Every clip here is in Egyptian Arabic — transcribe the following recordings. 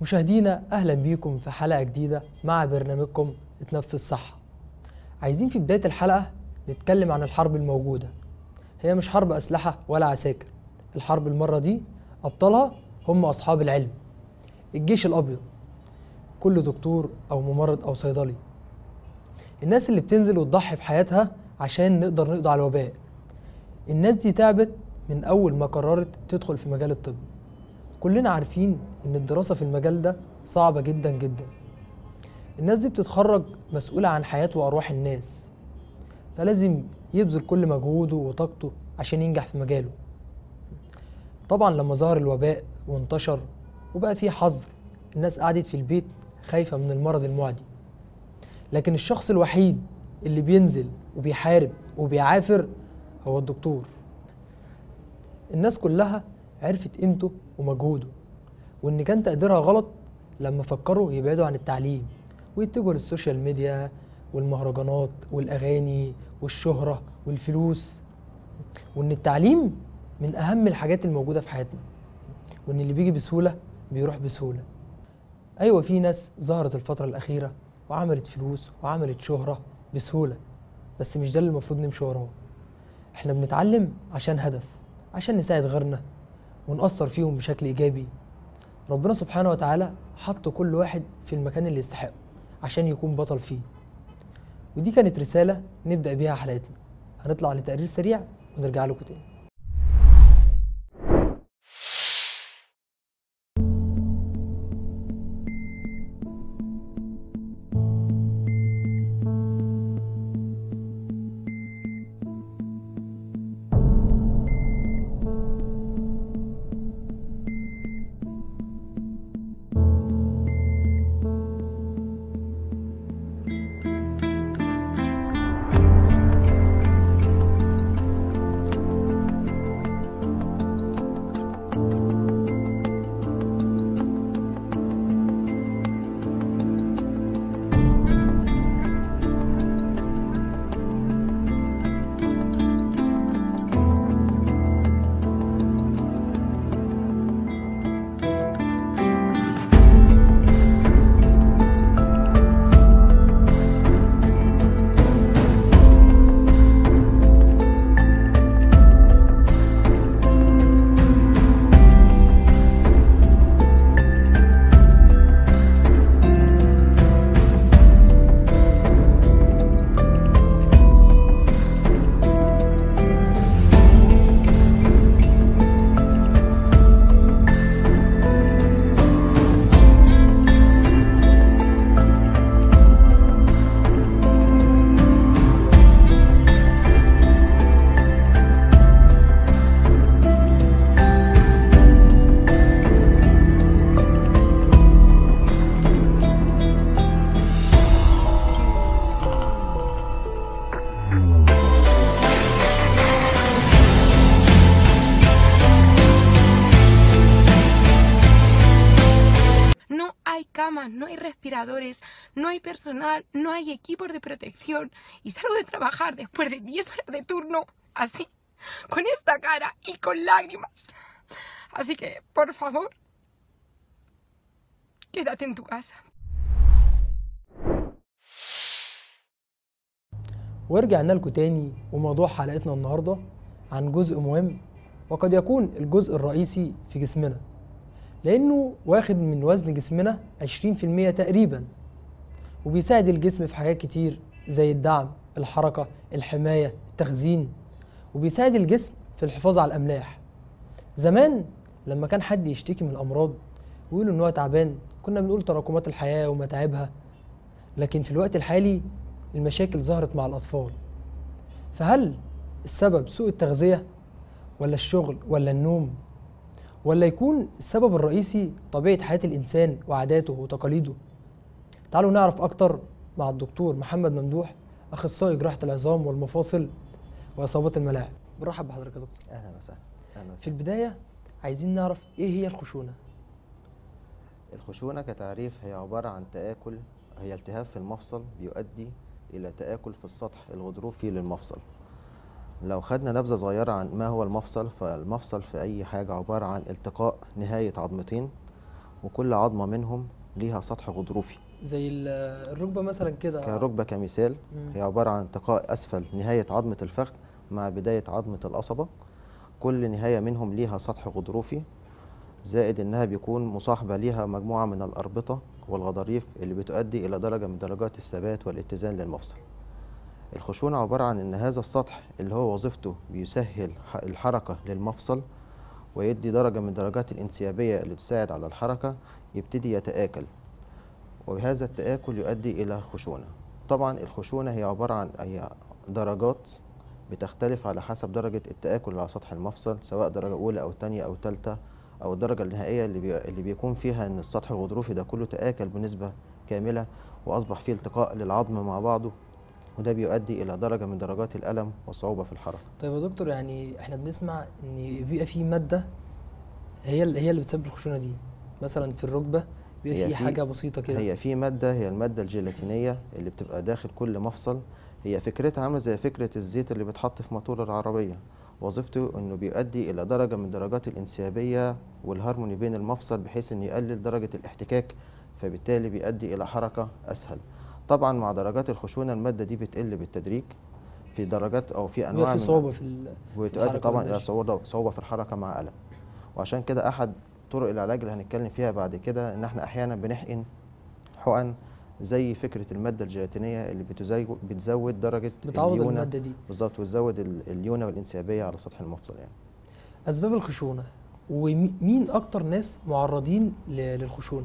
مشاهدينا اهلا بيكم في حلقه جديده مع برنامجكم اتنفس صح عايزين في بدايه الحلقه نتكلم عن الحرب الموجوده هي مش حرب اسلحه ولا عساكر الحرب المره دي ابطالها هم اصحاب العلم الجيش الابيض كل دكتور او ممرض او صيدلي الناس اللي بتنزل وتضحي بحياتها عشان نقدر نقضي على الوباء الناس دي تعبت من اول ما قررت تدخل في مجال الطب كلنا عارفين ان الدراسة في المجال ده صعبة جدا جدا الناس دي بتتخرج مسؤولة عن حياة وأرواح الناس فلازم يبذل كل مجهوده وطاقته عشان ينجح في مجاله طبعا لما ظهر الوباء وانتشر وبقى فيه حظر الناس قعدت في البيت خايفة من المرض المعدي لكن الشخص الوحيد اللي بينزل وبيحارب وبيعافر هو الدكتور الناس كلها عرفت قيمته ومجهوده وان كان تقديرها غلط لما فكروا يبعدوا عن التعليم ويتجهوا للسوشيال ميديا والمهرجانات والاغاني والشهره والفلوس وان التعليم من اهم الحاجات الموجوده في حياتنا وان اللي بيجي بسهوله بيروح بسهوله ايوه في ناس ظهرت الفتره الاخيره وعملت فلوس وعملت شهره بسهوله بس مش ده اللي المفروض نمشي وراه احنا بنتعلم عشان هدف عشان نساعد غيرنا ونأثر فيهم بشكل إيجابي ربنا سبحانه وتعالى حط كل واحد في المكان اللي يستحقه عشان يكون بطل فيه ودي كانت رسالة نبدأ بيها حلقتنا هنطلع لتقرير سريع ونرجع لكم تاني No hay camas, no hay respiradores, no hay personal, no hay equipos de protección. Y salgo de trabajar después de 10 horas de turno, así, con esta cara y con lágrimas. Así que, por favor, quédate en tu casa. ورجعنا لكم تاني وموضوع حلقتنا النهاردة عن جزء مهم وقد يكون الجزء الرئيسي في جسمنا لأنه واخد من وزن جسمنا 20% تقريبا وبيساعد الجسم في حاجات كتير زي الدعم الحركة الحماية التخزين وبيساعد الجسم في الحفاظ على الأملاح زمان لما كان حد يشتكي من الأمراض ويقول إن هو تعبان كنا بنقول تراكمات الحياة ومتاعبها لكن في الوقت الحالي المشاكل ظهرت مع الأطفال فهل السبب سوء التغذية ولا الشغل ولا النوم ولا يكون السبب الرئيسي طبيعة حياة الإنسان وعاداته وتقاليده تعالوا نعرف أكتر مع الدكتور محمد ممدوح أخصائي جراحة العظام والمفاصل وإصابات الملاعب برحب بحضرتك يا دكتور اهلا وسهلا اهلا في وسهلا البداية عايزين نعرف إيه هي الخشونة الخشونه كتعريف هي عباره عن تاكل هي التهاب في المفصل بيؤدي الى تاكل في السطح الغضروفي للمفصل لو خدنا نبذه صغيره عن ما هو المفصل فالمفصل في اي حاجه عباره عن التقاء نهايه عظمتين وكل عظمة منهم ليها سطح غضروفي زي ال- الركبه مثلا كده كركبة كمثال مم. هي عبارة عن التقاء أسفل نهاية عظمة الفخذ مع بداية عظمة القصبة كل نهاية منهم ليها سطح غضروفي زائد إنها بيكون مصاحبة ليها مجموعة من الأربطة والغضاريف اللي بتؤدي إلى درجة من درجات الثبات والاتزان للمفصل الخشونة عبارة عن إن هذا السطح اللي هو وظيفته بيسهل ح- الحركة للمفصل ويدي درجة من درجات الانسيابية اللي تساعد على الحركة يبتدي يتآكل وبهذا التآكل يؤدي إلى خشونة طبعا الخشونة هي عبارة عن هي درجات بتختلف على حسب درجة التآكل على سطح المفصل سواء درجة أولى أو تانية أو تالتة أو الدرجة النهائية اللي, بي... اللي بيكون فيها إن السطح الغضروفي ده كله تآكل بنسبة كاملة وأصبح فيه التقاء للعظم مع بعضه وده بيؤدي إلى درجة من درجات الألم والصعوبة في الحركة طيب يا دكتور يعني احنا بنسمع ان بيبقى في ماده هي اللي هي اللي بتسبب الخشونه دي مثلا في الركبه بيبقى هي في في- حاجه بسيطه كده هي في مادة هي المادة الجيلاتينية اللي بتبقى داخل كل مفصل هي فكرتها عاملة زي فكرة الزيت اللي بيتحط في موتور العربية وظيفته انه بيؤدي الى درجة من درجات الانسيابية والهارموني بين المفصل بحيث ان يقلل درجة الاحتكاك فبالتالي بيؤدي الى حركة اسهل طبعا مع درجات الخشونة المادة دي بتقل بالتدريج في درجات او في انواع بيبقى في من صعوبه في ال... وتؤدي الحركة طبعا الى والمشي. صعوبة صعوبة في الحركة مع ألم وعشان كده أحد طرق العلاج اللي هنتكلم فيها بعد كده إن احنا أحيانا بنحقن حقن زي فكرة المادة الجيلاتينية اللي بتزي- بتزود درجة بتعوض الليونة الماده دي بالظبط وتزود ال- الليونة والانسيابية على سطح المفصل يعني اسباب الخشونه ومين اكتر ناس معرضين ل- للخشونه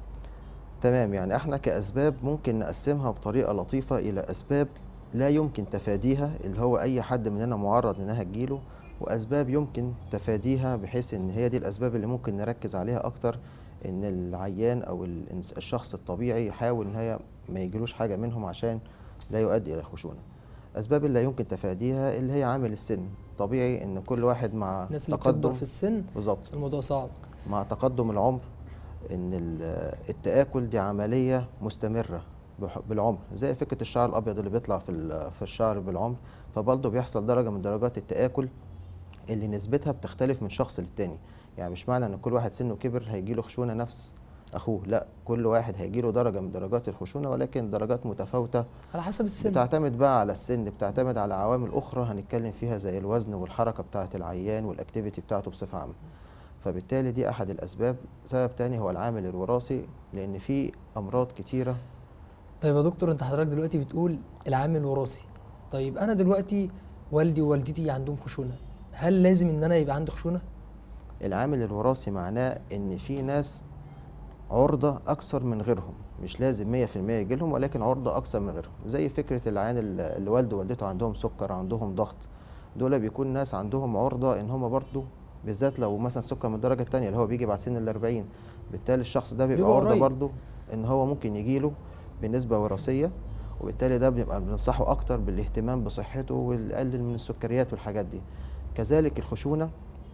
تمام يعني احنا كأسباب ممكن نقسمها بطريقة لطيفة إلى أسباب لا يمكن تفاديها اللي هو أي حد مننا معرض إنها تجيله وأسباب يمكن تفاديها بحيث إن هي دي الأسباب اللي ممكن نركز عليها أكتر إن العيان أو الإنس- الشخص الطبيعي يحاول إن هي ما يجيلوش حاجة منهم عشان لا يؤدي إلى خشونة أسباب اللي لا يمكن تفاديها اللي هي عامل السن طبيعي إن كل واحد مع الناس اللي بتكبر تقدم في السن بالظبط الموضوع صعب مع تقدم العمر ان ال- التآكل دي عملية مستمرة بح- بالعمر زي فكرة الشعر الأبيض اللي بيطلع في ال- في الشعر بالعمر فبرضه بيحصل درجة من درجات التآكل اللي نسبتها بتختلف من شخص للتاني يعني مش معنى ان كل واحد سنه كبر هيجيله خشونة نفس اخوه لا كل واحد هيجيله درجة من درجات الخشونة ولكن درجات متفاوتة على حسب السن بتعتمد بقى على السن بتعتمد على عوامل اخرى هنتكلم فيها زي الوزن والحركه بتاعه العيان والاكتيفيتي بتاعته بصفه عامه فبالتالي دي احد الاسباب سبب تاني هو العامل الوراثي لان في امراض كتيره طيب يا دكتور انت حضرتك دلوقتي بتقول العامل الوراثي طيب انا دلوقتي والدي ووالدتي عندهم خشونه هل لازم ان انا يبقى عندي خشونه العامل الوراثي معناه ان في ناس عرضه اكثر من غيرهم مش لازم 100% يجيلهم ولكن عرضه اكثر من غيرهم زي فكره العيان اللي اللي والده ووالدته عندهم سكر عندهم ضغط دول بيكون ناس عندهم عرضه ان هم برضو بالذات لو مثلا سكر من الدرجه الثانيه اللي هو بيجي بعد سن ال 40 بالتالي الشخص ده بيبقى بيبقى عرضه قريب. برضو ان هو ممكن يجيله بنسبه وراثيه وبالتالي ده بنبقى بننصحه اكتر بالاهتمام بصحته والقلل من السكريات والحاجات دي كذلك الخشونه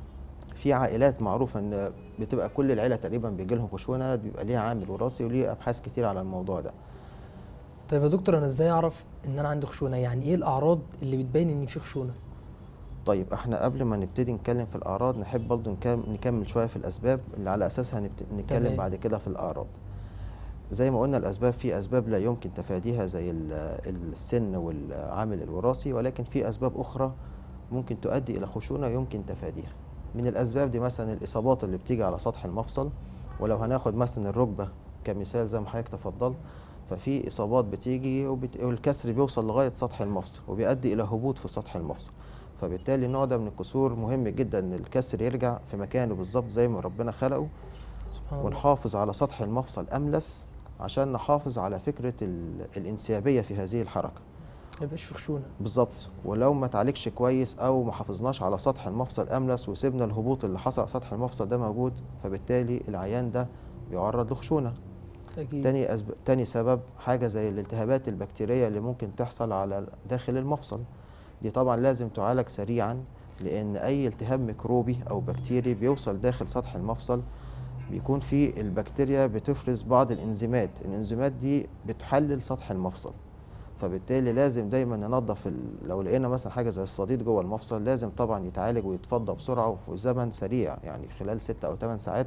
في عائلات معروفه ان بتبقى كل العيله تقريبا بيجي لهم خشونه بيبقى ليها عامل وراثي وليه ابحاث كتير على الموضوع ده طيب يا دكتور انا ازاي اعرف ان انا عندي خشونه يعني ايه الاعراض اللي بتبين ان في خشونه طيب احنا قبل ما نبتدي نتكلم في الاعراض نحب برضه نكم- نكمل شويه في الاسباب اللي على اساسها نبت- نتكلم تمام. بعد كده في الاعراض زي ما قلنا الاسباب في اسباب لا يمكن تفاديها زي ال- السن والعامل الوراثي ولكن في اسباب اخرى ممكن تؤدي الى خشونه يمكن تفاديها من الاسباب دي مثلا الاصابات اللي بتيجي على سطح المفصل ولو هناخد مثلا الركبه كمثال زي ما حضرتك تفضلت ففي اصابات بتيجي وبت... والكسر بيوصل لغايه سطح المفصل وبيؤدي الى هبوط في سطح المفصل فبالتالي النوع ده من الكسور مهم جدا ان الكسر يرجع في مكانه بالظبط زي ما ربنا خلقه سبحان الله ونحافظ على سطح المفصل املس عشان نحافظ على فكره ال... الانسيابيه في هذه الحركه ما يبقاش في خشونه بالظبط ولو ما تعالجش كويس او ما حافظناش على سطح المفصل املس وسيبنا الهبوط اللي حصل على سطح المفصل ده موجود فبالتالي العيان ده بيعرض لخشونه اكيد تاني أسب... تاني سبب حاجه زي الالتهابات البكتيريه اللي ممكن تحصل على داخل المفصل دي طبعا لازم تعالج سريعا لان اي التهاب ميكروبي او بكتيري بيوصل داخل سطح المفصل بيكون في البكتيريا بتفرز بعض الانزيمات الانزيمات دي بتحلل سطح المفصل فبالتالي لازم دايما ننظف ال... لو لقينا مثلا حاجه زي الصديد جوه المفصل لازم طبعا يتعالج ويتفضى بسرعه وفي زمن سريع يعني خلال 6 او 8 ساعات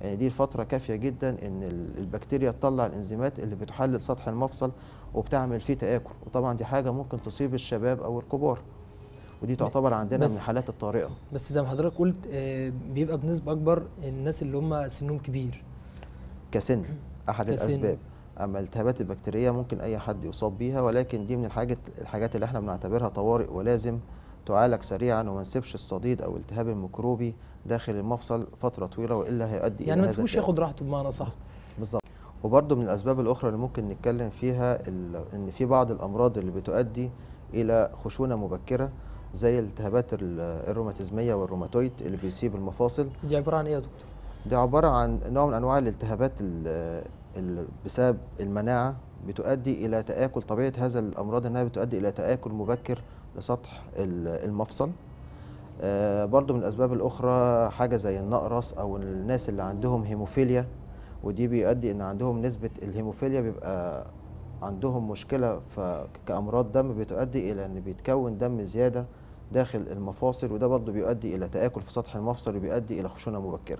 يعني دي فتره كافيه جدا ان ال- البكتيريا تطلع الانزيمات اللي بتحلل سطح المفصل وبتعمل فيه تآكل وطبعا دي حاجه ممكن تصيب الشباب او الكبار ودي تعتبر عندنا من بس- الحالات الطارئه بس زي ما حضرتك قلت آه، بيبقى بنسبه اكبر الناس اللي هم سنهم كبير كسن احد كسن. الاسباب اما الالتهابات البكتيريه ممكن اي حد يصاب بيها ولكن دي من الحاجات الحاجات اللي احنا بنعتبرها طوارئ ولازم تعالج سريعا وما نسيبش الصديد او الالتهاب الميكروبي داخل المفصل فتره طويله والا هيؤدي يعني الى ما هذا تسيبوش التآكل. ياخد راحته بمعنى صح بالظبط وبرضه من الاسباب الاخرى اللي ممكن نتكلم فيها ال- ان في بعض الامراض اللي بتؤدي الى خشونه مبكره زي الالتهابات ال- الروماتيزميه والروماتويد اللي بيصيب المفاصل دي عباره عن ايه يا دكتور ده عبارة عن نوع من أنواع الالتهابات اللي بسبب المناعة بتؤدي إلى تآكل طبيعة هذا الأمراض إنها بتؤدي إلى تآكل مبكر لسطح ال- المفصل آه، برضو من الأسباب الأخرى حاجة زي النقرس أو الناس اللي عندهم هيموفيليا ودي بيؤدي إن عندهم نسبة الهيموفيليا بيبقى عندهم مشكلة ف- كأمراض دم بتؤدي إلى إن بيتكون دم زيادة داخل المفاصل وده برضو بيؤدي إلى تآكل في سطح المفصل وبيؤدي إلى خشونة مبكرة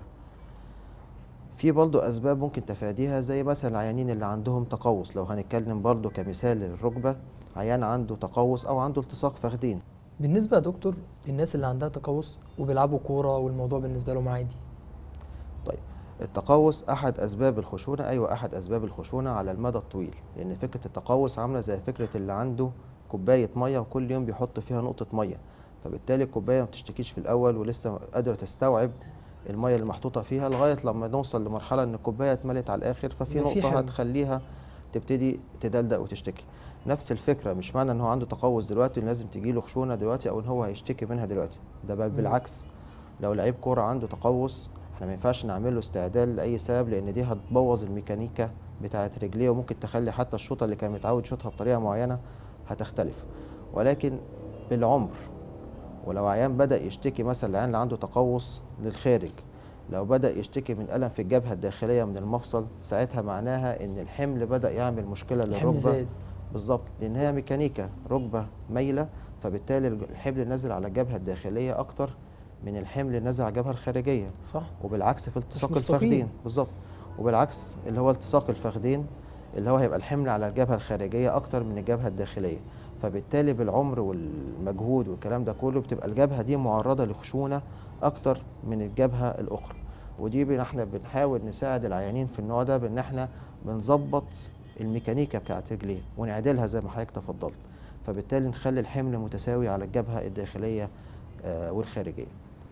في برضو أسباب ممكن تفاديها زي مثلا العيانين اللي عندهم تقوس لو هنتكلم برضو كمثال للركبة عيان عنده تقوس أو عنده التصاق فخدين بالنسبه يا دكتور للناس اللي عندها تقوس وبيلعبوا كوره والموضوع بالنسبه لهم عادي طيب التقوس أحد أسباب الخشونة أيوة أحد أسباب الخشونة على المدى الطويل لأن فكرة التقوس عاملة زي فكرة اللي عنده كوباية مية وكل يوم بيحط فيها نقطة مية فبالتالي الكوباية ما بتشتكيش في الأول ولسه قادرة تستوعب المية اللي محطوطة فيها لغاية لما نوصل لمرحلة إن الكوباية اتملت على الآخر ففي يبقى في نقطة حمل. هتخليها تبتدي تدلدق وتشتكي نفس الفكرة مش معنى إن هو عنده تقوس دلوقتي إن لازم تجيله خشونة دلوقتي أو إن هو هيشتكي منها دلوقتي ده بل مم. بالعكس لو لعيب كورة عنده تقوس احنا ما ينفعش نعمل له استعدال لاي سبب لان دي هتبوظ الميكانيكا بتاعه رجليه وممكن تخلي حتى الشوطه اللي كان متعود يشوطها بطريقه معينه هتختلف ولكن بالعمر ولو عيان بدا يشتكي مثلا العيان اللي عنده تقوس للخارج لو بدا يشتكي من الم في الجبهه الداخليه من المفصل ساعتها معناها ان الحمل بدا يعمل مشكله الحمل للركبه زاد بالظبط لان هي ميكانيكا ركبه مايله فبالتالي الحمل نازل على الجبهه الداخليه اكتر من الحمل نازل على الجبهه الخارجيه صح وبالعكس في التصاق مستقيم. الفخذين بالظبط وبالعكس اللي هو التصاق الفخذين اللي هو هيبقى الحمل على الجبهه الخارجيه اكتر من الجبهه الداخليه فبالتالي بالعمر والمجهود والكلام ده كله بتبقى الجبهه دي معرضه لخشونه اكتر من الجبهه الاخرى ودي بن- احنا بنحاول نساعد العيانين في النوع ده بان احنا بنظبط الميكانيكا بتاعت رجليه ونعدلها زي ما حضرتك تفضلت فبالتالي نخلي الحمل متساوي على الجبهه الداخليه آه، والخارجيه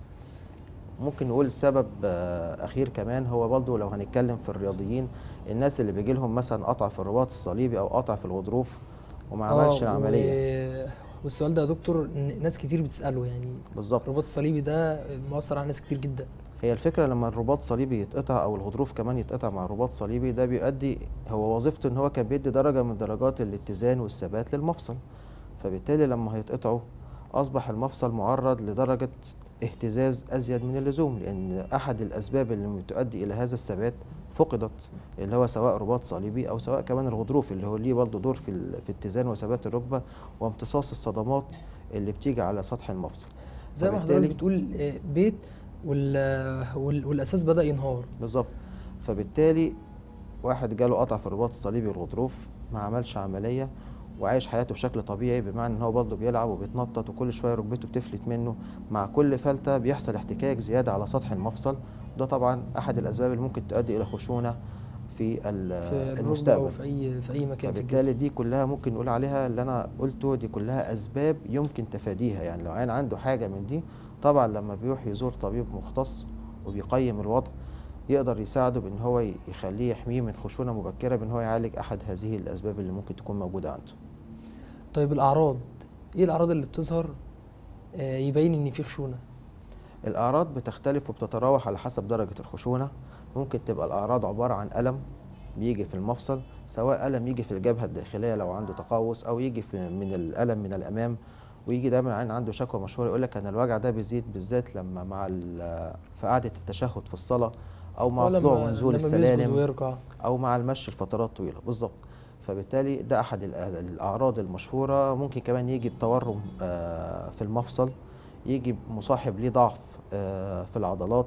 ممكن نقول سبب آه، اخير كمان هو برضه لو هنتكلم في الرياضيين الناس اللي بيجي لهم مثلا قطع في الرباط الصليبي او قطع في الغضروف وما عملش آه، العمليه و... والسؤال ده يا دكتور ن- ناس كتير بتساله يعني بالظبط الرباط الصليبي ده مؤثر على ناس كتير جدا هي الفكره لما الرباط صليبي يتقطع او الغضروف كمان يتقطع مع رباط صليبي ده بيؤدي هو وظيفته ان هو كان بيدي درجه من درجات الاتزان والثبات للمفصل فبالتالي لما هيتقطعوا اصبح المفصل معرض لدرجه اهتزاز ازيد من اللزوم لان احد الاسباب اللي بتؤدي الى هذا الثبات فقدت اللي هو سواء رباط صليبي او سواء كمان الغضروف اللي هو ليه برضه دور في ال- في اتزان وثبات الركبه وامتصاص الصدمات اللي بتيجي على سطح المفصل زي ما فبالتالي- حضرتك بتقول آه، بيت وال... وال... والاساس بدا ينهار بالظبط فبالتالي واحد جاله قطع في الرباط الصليبي والغضروف ما عملش عمليه وعايش حياته بشكل طبيعي بمعنى ان هو برضه بيلعب وبيتنطط وكل شويه ركبته بتفلت منه مع كل فلته بيحصل احتكاك زياده على سطح المفصل ده طبعا احد الاسباب اللي ممكن تؤدي الى خشونه في ال- في الركبه او المستقبل في اي في اي مكان في فبالتالي الجسم دي كلها ممكن نقول عليها اللي انا قلته دي كلها اسباب يمكن تفاديها يعني لو عين عنده حاجه من دي طبعا لما بيروح يزور طبيب مختص وبيقيم الوضع يقدر يساعده بان هو ي- يخليه يحميه من خشونه مبكره بان هو يعالج احد هذه الاسباب اللي ممكن تكون موجوده عنده طيب الاعراض ايه الاعراض اللي بتظهر آه، يبين ان في خشونه الاعراض بتختلف وبتتراوح على حسب درجه الخشونه ممكن تبقى الاعراض عباره عن الم بيجي في المفصل سواء الم يجي في الجبهه الداخليه لو عنده تقوس او يجي في من الالم من الامام ويجي دايما عين عنده شكوى مشهوره يقول لك انا الوجع ده بيزيد بالذات لما مع ال- في قعده التشهد في الصلاه او مع أو لما- طلوع ونزول لما بيسجد السلالم ويركع او مع المشي لفترات طويله بالظبط فبالتالي ده احد ال- الاعراض المشهوره ممكن كمان يجي بتورم آه، في المفصل يجي مصاحب ليه ضعف آه، في العضلات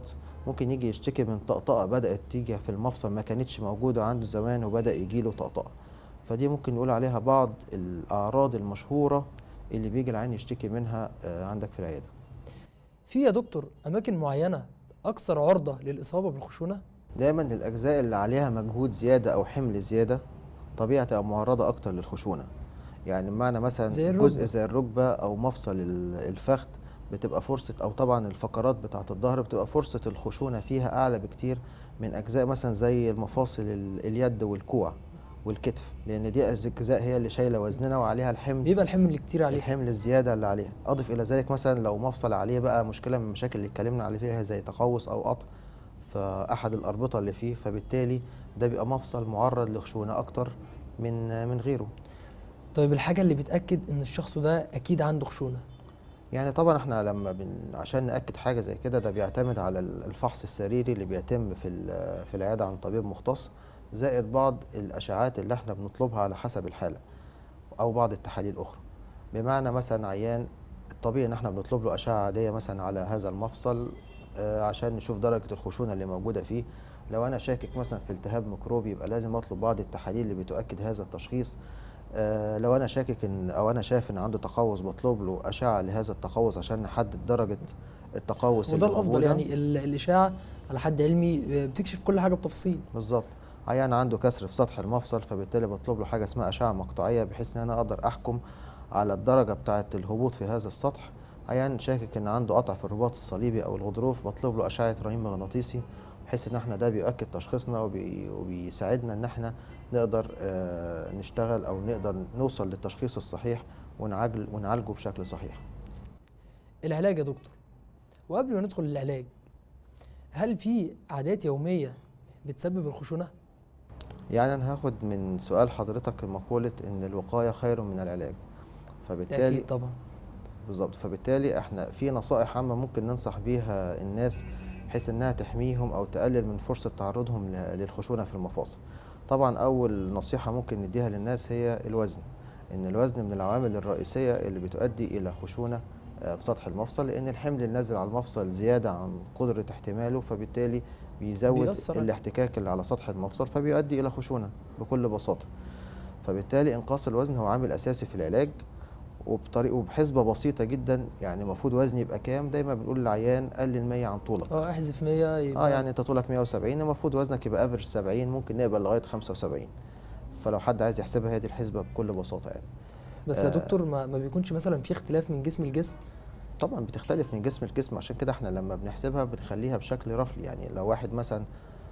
ممكن يجي يشتكي من طقطقه بدات تيجي في المفصل ما كانتش موجوده عنده زمان وبدا يجي له طقطقه فدي ممكن نقول عليها بعض الاعراض المشهوره اللي بيجي العين يشتكي منها آه، عندك في العياده في يا دكتور اماكن معينه اكثر عرضه للاصابه بالخشونه دايما الاجزاء اللي عليها مجهود زياده او حمل زياده طبيعي تبقى معرضه اكتر للخشونه يعني بمعنى مثلا زي الركبة. جزء زي الركبه او مفصل ال- الفخذ بتبقى فرصه او طبعا الفقرات بتاعه الظهر بتبقى فرصه الخشونه فيها اعلى بكتير من اجزاء مثلا زي المفاصل ال- اليد والكوع والكتف لان دي اجزاء هي اللي شايله وزننا وعليها الحمل بيبقى الحمل اللي كتير عليه الحمل الزياده اللي عليها اضف الى ذلك مثلا لو مفصل عليه بقى مشكله من المشاكل اللي اتكلمنا عليه فيها زي تقوس او قطع فاحد الاربطه اللي فيه فبالتالي ده بيبقى مفصل معرض لخشونه اكتر من من غيره طيب الحاجه اللي بتاكد ان الشخص ده اكيد عنده خشونه يعني طبعا احنا لما بن عشان ناكد حاجه زي كده ده بيعتمد على ال- الفحص السريري اللي بيتم في ال- في العياده عن طبيب مختص زائد بعض الاشعاعات اللي احنا بنطلبها على حسب الحاله او بعض التحاليل الاخرى بمعنى مثلا عيان الطبيعي ان احنا بنطلب له اشعه عاديه مثلا على هذا المفصل آه، عشان نشوف درجه الخشونه اللي موجوده فيه لو انا شاكك مثلا في التهاب ميكروبي يبقى لازم اطلب بعض التحاليل اللي بتؤكد هذا التشخيص آه، لو انا شاكك ان او انا شايف ان عنده تقوس بطلب له اشعه لهذا التقوس عشان نحدد درجه التقوس وده اللي الافضل موجودة. يعني ال- الاشاعه على حد علمي بتكشف كل حاجه بتفاصيل بالظبط عيان عنده كسر في سطح المفصل فبالتالي بطلب له حاجه اسمها اشعه مقطعيه بحيث ان انا اقدر احكم على الدرجه بتاعه الهبوط في هذا السطح عيان شاكك ان عنده قطع في الرباط الصليبي او الغضروف بطلب له اشعه رنين مغناطيسي بحيث ان احنا ده بيؤكد تشخيصنا وبي وبيساعدنا ان احنا نقدر آه، نشتغل او نقدر نوصل للتشخيص الصحيح ونعالج ونعالجه بشكل صحيح العلاج يا دكتور وقبل ما ندخل للعلاج هل في عادات يوميه بتسبب الخشونه يعني انا هاخد من سؤال حضرتك مقوله ان الوقايه خير من العلاج ده فبالتالي اكيد طبعا بالظبط فبالتالي احنا في نصائح عامة ممكن ننصح بيها الناس بحيث انها تحميهم او تقلل من فرصة تعرضهم ل- للخشونة في المفاصل طبعا اول نصيحة ممكن نديها للناس هي الوزن ان الوزن من العوامل الرئيسية اللي بتؤدي الى خشونة آه، في سطح المفصل لان الحمل النازل على المفصل زيادة عن قدرة احتماله فبالتالي بيزود بيأثر عليه. الاحتكاك اللي على سطح المفصل فبيؤدي الى خشونة بكل بساطة فبالتالي انقاص الوزن هو عامل اساسي في العلاج وبطريقه وبحسبه بسيطه جدا يعني المفروض وزني يبقى كام دايما بنقول للعيان قلل 100 عن طولك اه احذف 100 يبقى اه يعني انت طولك 170 المفروض وزنك يبقى افرج 70 ممكن نقبل لغايه 75 فلو حد عايز يحسبها هي دي الحسبه بكل بساطه يعني بس يا آه. دكتور ما, ما بيكونش مثلا في اختلاف من جسم لجسم طبعا بتختلف من جسم لجسم عشان كده احنا لما بنحسبها بنخليها بشكل رفلي يعني لو واحد مثلا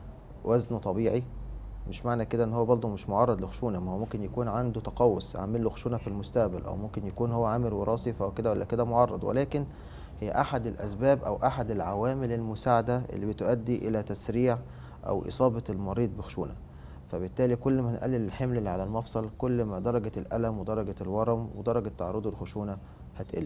وزنه طبيعي مش معنى كده ان هو برضه مش معرض لخشونه ما هو ممكن يكون عنده تقوس عامل له خشونه في المستقبل او ممكن يكون هو عامل وراثي فهو كده ولا كده معرض ولكن هي احد الاسباب او احد العوامل المساعده اللي بتؤدي الى تسريع او اصابه المريض بخشونه فبالتالي كل ما نقلل الحمل اللي على المفصل كل ما درجه الالم ودرجه الورم ودرجه تعرضه للخشونه هتقل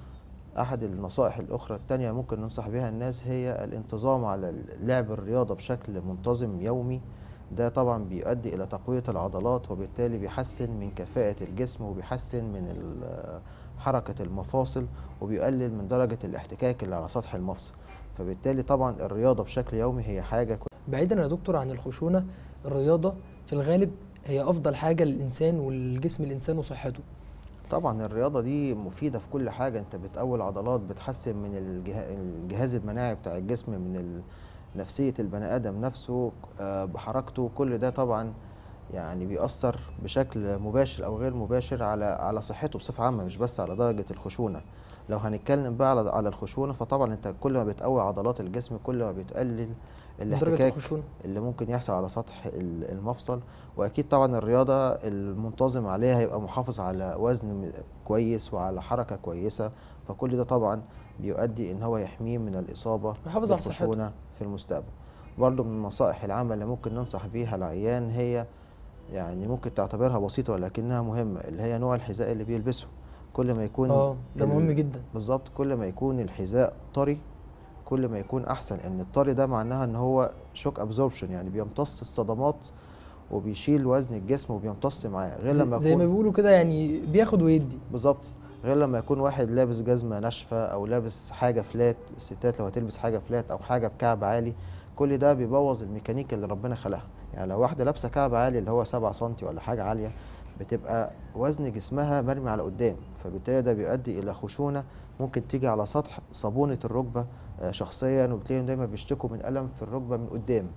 احد النصائح الاخرى التانية ممكن ننصح بها الناس هي الانتظام على لعب الرياضة بشكل منتظم يومي ده طبعا بيؤدي الى تقوية العضلات وبالتالي بيحسن من كفاءة الجسم وبيحسن من ال- حركة المفاصل وبيقلل من درجة الاحتكاك اللي على سطح المفصل فبالتالي طبعا الرياضة بشكل يومي هي حاجة كويسة بعيدا يا دكتور عن الخشونه الرياضه في الغالب هي افضل حاجه للانسان والجسم الانسان وصحته طبعا الرياضة دي مفيدة في كل حاجة انت بتقوي العضلات بتحسن من الجه- الجهاز المناعي بتاع الجسم من ال- نفسية البني آدم نفسه آه، بحركته كل ده طبعا يعني بيأثر بشكل مباشر أو غير مباشر على على صحته بصفة عامة مش بس على درجة الخشونة لو هنتكلم بقى على على الخشونة فطبعا انت كل ما بتقوي عضلات الجسم كل ما بتقلل من درجه الاحتكاك الخشونه اللي ممكن يحصل على سطح ال- المفصل واكيد طبعا الرياضه المنتظم عليها هيبقى محافظ على وزن م- كويس وعلى حركه كويسه فكل ده طبعا بيؤدي ان هو يحميه من الاصابه ويحافظ على صحته. بالخشونة في المستقبل برضه من النصائح العامه اللي ممكن ننصح بيها العيان هي يعني ممكن تعتبرها بسيطه ولكنها مهمه اللي هي نوع الحذاء اللي بيلبسه كل ما يكون اه ده ال- مهم جدا بالظبط كل ما يكون الحذاء طري كل ما يكون احسن ان الطري ده معناها ان هو شوك ابزوربشن يعني بيمتص الصدمات وبيشيل وزن الجسم وبيمتص معاه غير زي, لما زي ما يكون بيقولوا كده يعني بياخد ويدي بالظبط غير لما يكون واحد لابس جزمه ناشفه او لابس حاجه فلات الستات لو هتلبس حاجه فلات او حاجه بكعب عالي كل ده بيبوظ الميكانيك اللي ربنا خلقها يعني لو واحده لابسه كعب عالي اللي هو 7 سم ولا حاجه عاليه بتبقى وزن جسمها مرمي على قدام فبالتالي ده بيؤدي الى خشونه ممكن تيجي على سطح صابونه الركبه آه، شخصيا وبتلاقيهم دايما بيشتكوا من الم في الركبه من قدام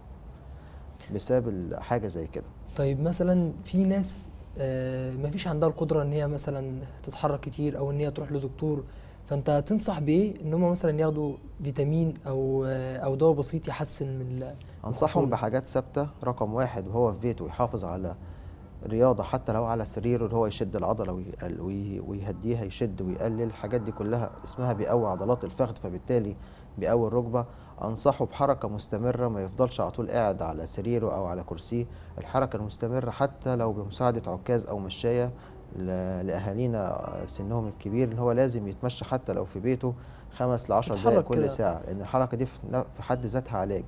بسبب ال- حاجه زي كده طيب مثلا في ناس آه، مفيش عندها القدره ان هي مثلا تتحرك كتير او ان هي تروح لدكتور فانت تنصح بايه ان هم مثلا ياخدوا فيتامين او آه، او دواء بسيط يحسن من ال- انصحهم الخشونة. بحاجات ثابته رقم واحد وهو في بيته يحافظ على رياضه حتى لو على سريره اللي هو يشد العضله ويقل- وي- ويهديها يشد ويقلل الحاجات دي كلها اسمها بيقوي عضلات الفخذ فبالتالي بيقوي الركبه انصحه بحركه مستمره ما يفضلش على طول قاعد على سريره او على كرسيه الحركه المستمره حتى لو بمساعده عكاز او مشايه ل- لاهالينا سنهم الكبير ان هو لازم يتمشى حتى لو في بيته خمس لعشر دقائق يتحرك كل كده. ساعه لان الحركه دي في ن- في حد ذاتها علاج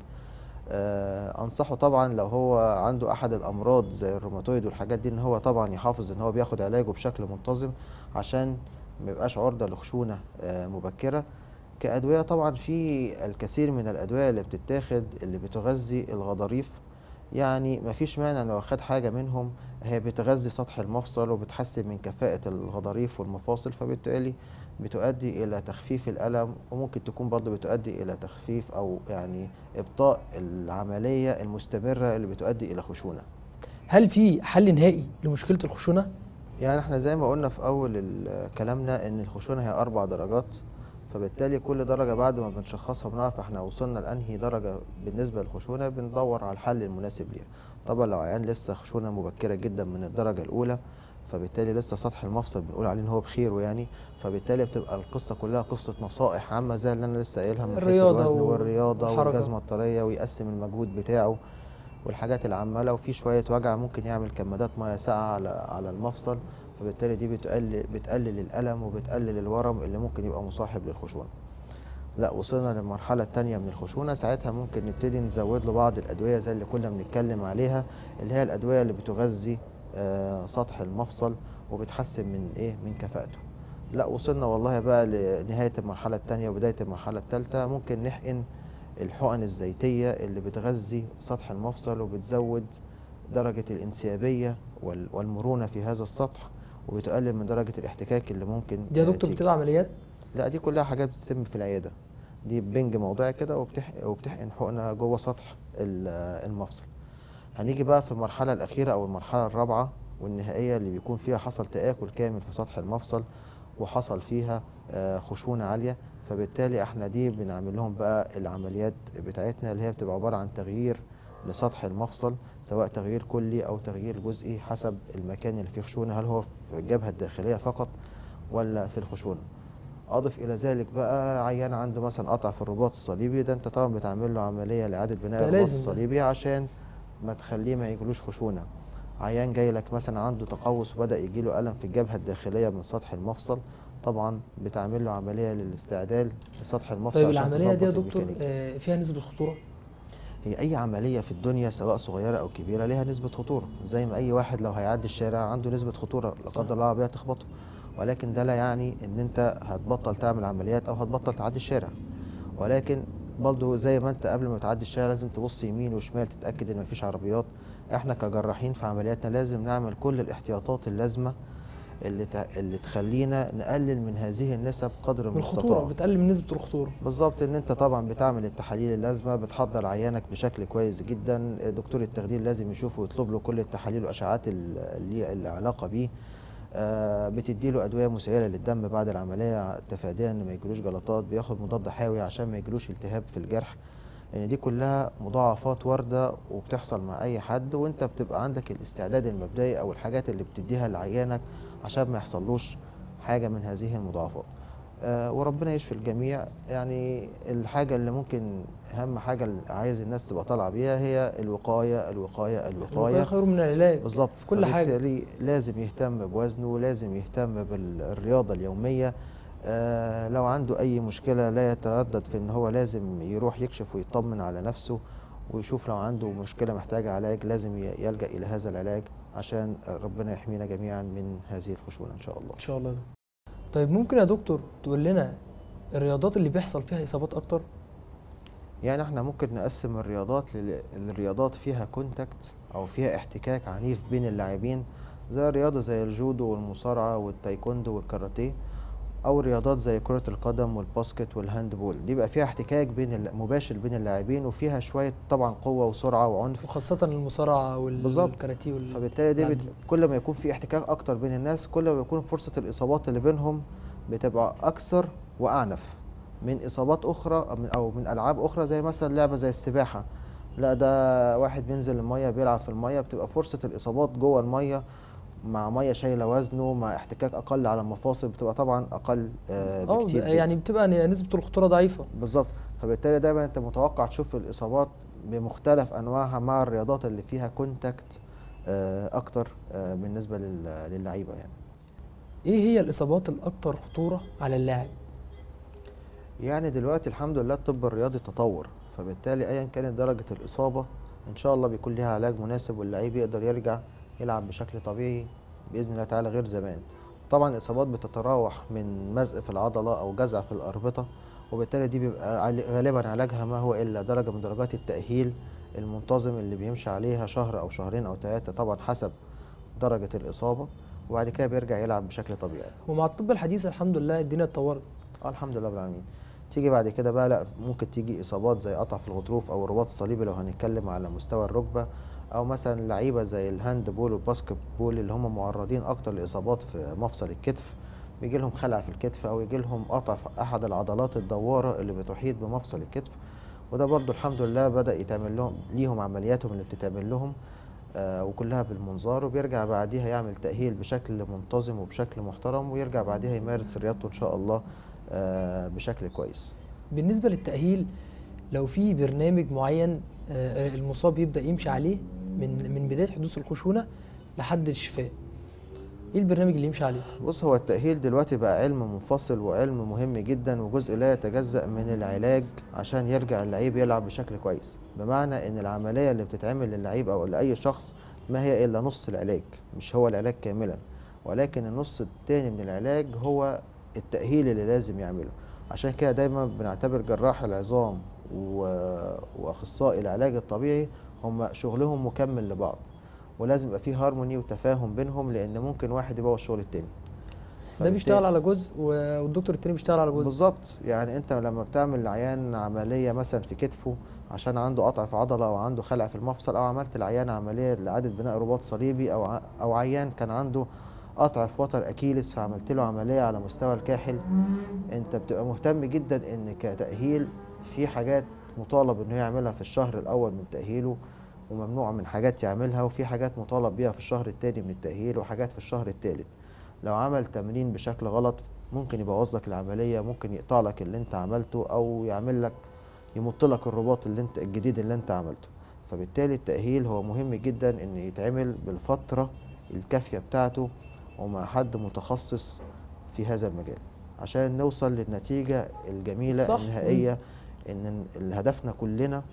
آه، انصحه طبعا لو هو عنده احد الامراض زي الروماتويد والحاجات دي ان هو طبعا يحافظ ان هو بياخد علاجه بشكل منتظم عشان ما يبقاش عرضه لخشونه آه، مبكره كادويه طبعا في الكثير من الادويه اللي بتتاخد اللي بتغذي الغضاريف يعني ما فيش مانع لو خد حاجه منهم هي بتغذي سطح المفصل وبتحسن من كفاءه الغضاريف والمفاصل فبالتالي بتؤدي الى تخفيف الالم وممكن تكون برضه بتؤدي الى تخفيف او يعني ابطاء العمليه المستمره اللي بتؤدي الى خشونه هل في حل نهائي لمشكله الخشونه يعني احنا زي ما قلنا في اول ال- كلامنا ان الخشونه هي اربع درجات فبالتالي كل درجه بعد ما بنشخصها بنعرف احنا وصلنا لانهي درجه بالنسبه للخشونه بندور على الحل المناسب ليها طبعا لو عيان لسه خشونه مبكره جدا من الدرجه الاولى فبالتالي لسه سطح المفصل بنقول عليه ان هو بخيره يعني فبالتالي بتبقى القصه كلها قصه نصائح عامه زي اللي انا لسه قايلها من حيث الرياضة الوزن و- والرياضه والحركة. والجزمه الطريه ويقسم المجهود بتاعه والحاجات العامه لو في شويه وجع ممكن يعمل كمادات ميه ساقعه على على المفصل فبالتالي دي بتقلل بتقلل الالم وبتقلل الورم اللي ممكن يبقى مصاحب للخشونه لا وصلنا للمرحله الثانيه من الخشونه ساعتها ممكن نبتدي نزود له بعض الادويه زي اللي كنا بنتكلم عليها اللي هي الادويه اللي بتغذي آه، سطح المفصل وبتحسن من ايه من كفاءته لا وصلنا والله بقى لنهايه المرحله الثانيه وبدايه المرحله الثالثه ممكن نحقن الحقن الزيتيه اللي بتغذي سطح المفصل وبتزود درجه الانسيابيه وال- والمرونه في هذا السطح وبتقلل من درجه الاحتكاك اللي ممكن دي يا آه، دكتور تيجي. بتبقى عمليات لا دي كلها حاجات بتتم في العياده دي بنج موضعي كده وبتح... وبتحقن حقنه جوه سطح ال- المفصل هنيجي بقى في المرحله الاخيره او المرحله الرابعه والنهائيه اللي بيكون فيها حصل تاكل كامل في سطح المفصل وحصل فيها آه، خشونه عاليه فبالتالي احنا دي بنعمل لهم بقى العمليات بتاعتنا اللي هي بتبقى عباره عن تغيير لسطح المفصل سواء تغيير كلي او تغيير جزئي حسب المكان اللي فيه خشونه هل هو في الجبهه الداخليه فقط ولا في الخشونه اضف الى ذلك بقى عيان عنده مثلا قطع في الرباط الصليبي ده انت طبعا بتعمل له عمليه لاعاده بناء ده الرباط لازم ده. الصليبي عشان ما تخليه ما يجيلوش خشونه عيان جاي لك مثلا عنده تقوس وبدا يجيله الم في الجبهه الداخليه من سطح المفصل طبعا بتعمل له عمليه للاستعدال لسطح المفصل طيب عشان العمليه دي يا تظبط دكتور الميكانيك. آه، فيها نسبه خطوره هي اي عمليه في الدنيا سواء صغيره او كبيره ليها نسبه خطوره زي ما اي واحد لو هيعدي الشارع عنده نسبه خطوره لا صح. قدر الله عربيه تخبطه ولكن ده لا يعني ان انت هتبطل تعمل عمليات او هتبطل تعدي الشارع ولكن برضه زي ما انت قبل ما تعدي الشارع لازم تبص يمين وشمال تتاكد ان مفيش عربيات احنا كجراحين في عملياتنا لازم نعمل كل الاحتياطات اللازمه اللي تع- اللي تخلينا نقلل من هذه النسب قدر من الخطوره المستطاع بتقلل من نسبه الخطوره بالظبط ان انت طبعا بتعمل التحاليل اللازمه بتحضر عيانك بشكل كويس جدا دكتور التخدير لازم يشوفه ويطلب له كل التحاليل والاشعاعات ال- اللي اللي علاقه بيه آه بتدي له ادويه مسيله للدم بعد العمليه تفاديا ان ما يجيلوش جلطات بياخد مضاد حيوي عشان ما يجيلوش التهاب في الجرح لان دي كلها مضاعفات وارده وبتحصل مع اي حد وانت بتبقى عندك الاستعداد المبدئي او الحاجات اللي بتديها لعيانك عشان ما يحصلوش حاجه من هذه المضاعفات آه، وربنا يشفي الجميع يعني الحاجة اللي ممكن أهم حاجة اللي عايز الناس تبقى طالعة بيها هي الوقاية الوقاية الوقايه الوقاية خير من العلاج بالظبط في كل حاجه فبالتالي لازم يهتم بوزنه لازم يهتم بالرياضة اليومية آه لو عنده أي مشكلة لا يتردد في إن هو لازم يروح يكشف ويطمن على نفسه ويشوف لو عنده مشكلة محتاجة علاج لازم ي- يلجأ إلى هذا العلاج عشان ربنا يحمينا جميعا من هذه الخشونة إن شاء الله ان شاء الله طيب ممكن يا دكتور تقول لنا الرياضات اللي بيحصل فيها اصابات اكتر يعني احنا ممكن نقسم الرياضات لل- للرياضات فيها كونتاكت او فيها احتكاك عنيف بين اللاعبين زي رياضة زي الجودو والمصارعة والتايكوندو والكاراتيه او رياضات زي كرة القدم والباسكت والهاندبول دي بقى فيها احتكاك بين الل- مباشر بين اللاعبين وفيها شوية طبعا قوة وسرعة وعنف وخاصة المصارعة بالظبط. والكاراتيه وال... فبالتالي دي بت... العندي. كل ما يكون في احتكاك اكتر بين الناس كل ما يكون فرصة الاصابات اللي بينهم بتبقى اكثر واعنف من اصابات اخرى أو من- او من العاب اخرى زي مثلا لعبة زي السباحة لا ده واحد بينزل المية بيلعب في المية بتبقى فرصة الاصابات جوه المية مع مية شايلة وزنه مع احتكاك اقل على المفاصل بتبقى طبعا اقل آه اه بكتير ب- جداً. يعني بتبقى ن- نسبة الخطورة ضعيفة بالظبط فبالتالي دايما انت متوقع تشوف الاصابات بمختلف انواعها مع الرياضات اللي فيها كونتاكت آه، اكتر آه، بالنسبه لل- للعيبه يعني ايه هي الاصابات الاكثر خطورة على اللاعب يعني دلوقتي الحمد لله الطب الرياضي تطور فبالتالي ايا كانت درجه الاصابه ان شاء الله بيكون ليها علاج مناسب واللعيب يقدر يرجع يلعب بشكل طبيعي باذن الله تعالى غير زمان طبعا الاصابات بتتراوح من مزق في العضله او جزع في الاربطه وبالتالي دي بيبقى عل- غالبا علاجها ما هو الا درجه من درجات التاهيل المنتظم اللي بيمشي عليها شهر او شهرين او ثلاثه طبعا حسب درجه الاصابه وبعد كده بيرجع يلعب بشكل طبيعي ومع الطب الحديث الحمد لله الدنيا اتطورت اه الحمد لله رب العالمين تيجي بعد كده بقى لا ممكن تيجي اصابات زي قطع في الغضروف او الرباط الصليبي لو هنتكلم على مستوى الركبه او مثلا لعيبه زي الهاند بول والباسكت بول اللي هم معرضين اكتر لاصابات في مفصل الكتف بيجي لهم خلع في الكتف او يجي لهم قطع في احد العضلات الدواره اللي بتحيط بمفصل الكتف وده برضو الحمد لله بدا يتعمل لهم ليهم عملياتهم اللي بتتعمل لهم آه وكلها بالمنظار وبيرجع بعديها يعمل تأهيل بشكل منتظم وبشكل محترم ويرجع بعديها يمارس رياضته إن شاء الله آه بشكل كويس بالنسبة للتأهيل لو في برنامج معين آه، المصاب يبدأ يمشي عليه من من بداية حدوث الخشونة لحد الشفاء ايه البرنامج اللي يمشي عليه بص هو التأهيل دلوقتي بقى علم منفصل وعلم مهم جدا وجزء لا يتجزأ من العلاج عشان يرجع اللعيب يلعب بشكل كويس بمعنى ان العملية اللي بتتعمل للعيب او لأي شخص ما هي الا نص العلاج مش هو العلاج كاملا ولكن النص التاني من العلاج هو التأهيل اللي لازم يعمله عشان كده دايما بنعتبر جراح العظام و- واخصائي العلاج الطبيعي هم شغلهم مكمل لبعض ولازم يبقى فيه هارموني وتفاهم بينهم لان ممكن واحد يبوظ الشغل التاني ده فبالتالي- بيشتغل على جزء و- والدكتور التاني بيشتغل على جزء بالظبط يعني انت لما بتعمل لعيان عمليه مثلا في كتفه عشان عنده قطع في عضله او عنده خلع في المفصل او عملت العيان عمليه لاعاده بناء رباط صليبي او ع- او عيان كان عنده قطع في وتر اكيلس فعملت له عمليه على مستوى الكاحل انت بتبقى مهتم جدا ان كتاهيل في حاجات مطالب انه يعملها في الشهر الاول من تاهيله وممنوع من حاجات يعملها وفي حاجات مطالب بيها في الشهر التاني من التاهيل وحاجات في الشهر التالت لو عمل تمرين بشكل غلط ممكن يبوظ لك العمليه ممكن يقطع لك اللي انت عملته او يعمل لك يمط لك الرباط اللي انت الجديد اللي انت عملته فبالتالي التاهيل هو مهم جدا ان يتعمل بالفتره الكافيه بتاعته ومع حد متخصص في هذا المجال عشان نوصل للنتيجه الجميله صح. النهائيه ان ال- هدفنا كلنا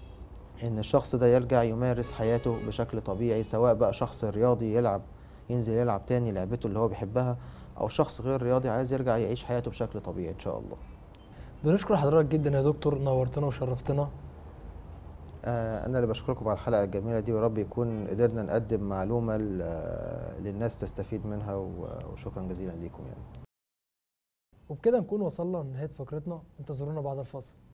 ان الشخص ده يرجع يمارس حياته بشكل طبيعي سواء بقى شخص رياضي يلعب ينزل يلعب تاني لعبته اللي هو بيحبها او شخص غير رياضي عايز يرجع يعيش حياته بشكل طبيعي ان شاء الله بنشكر حضرتك جدا يا دكتور نورتنا وشرفتنا آه انا اللي بشكركم على الحلقه الجميله دي ورب يكون قدرنا نقدم معلومه ل- آه، للناس تستفيد منها و- وشكرا جزيلا ليكم يعني وبكده نكون وصلنا لنهاية فقرتنا انتظرونا بعد الفاصل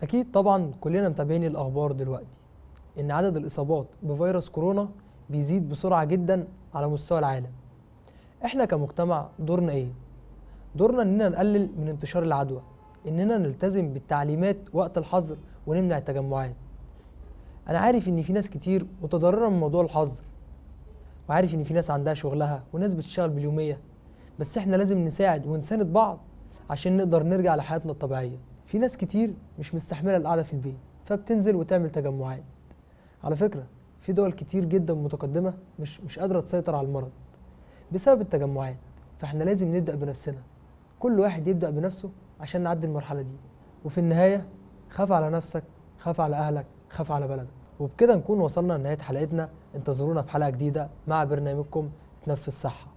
أكيد طبعا كلنا متابعين الأخبار دلوقتي إن عدد الإصابات بفيروس كورونا بيزيد بسرعة جدا على مستوى العالم إحنا كمجتمع دورنا إيه؟ دورنا إننا نقلل من انتشار العدوى إننا نلتزم بالتعليمات وقت الحظر ونمنع التجمعات أنا عارف إن في ناس كتير متضررة من موضوع الحظر وعارف إن في ناس عندها شغلها وناس بتشتغل باليومية بس إحنا لازم نساعد ونساند بعض عشان نقدر نرجع لحياتنا الطبيعية في ناس كتير مش مستحملة القعدة في البيت فبتنزل وتعمل تجمعات على فكرة في دول كتير جدا متقدمة مش مش قادرة تسيطر على المرض بسبب التجمعات فاحنا لازم نبدأ بنفسنا كل واحد يبدأ بنفسه عشان نعدي المرحلة دي وفي النهاية خاف على نفسك خاف على أهلك خاف على بلدك وبكده نكون وصلنا لنهاية حلقتنا انتظرونا في حلقة جديدة مع برنامجكم تنفس صحة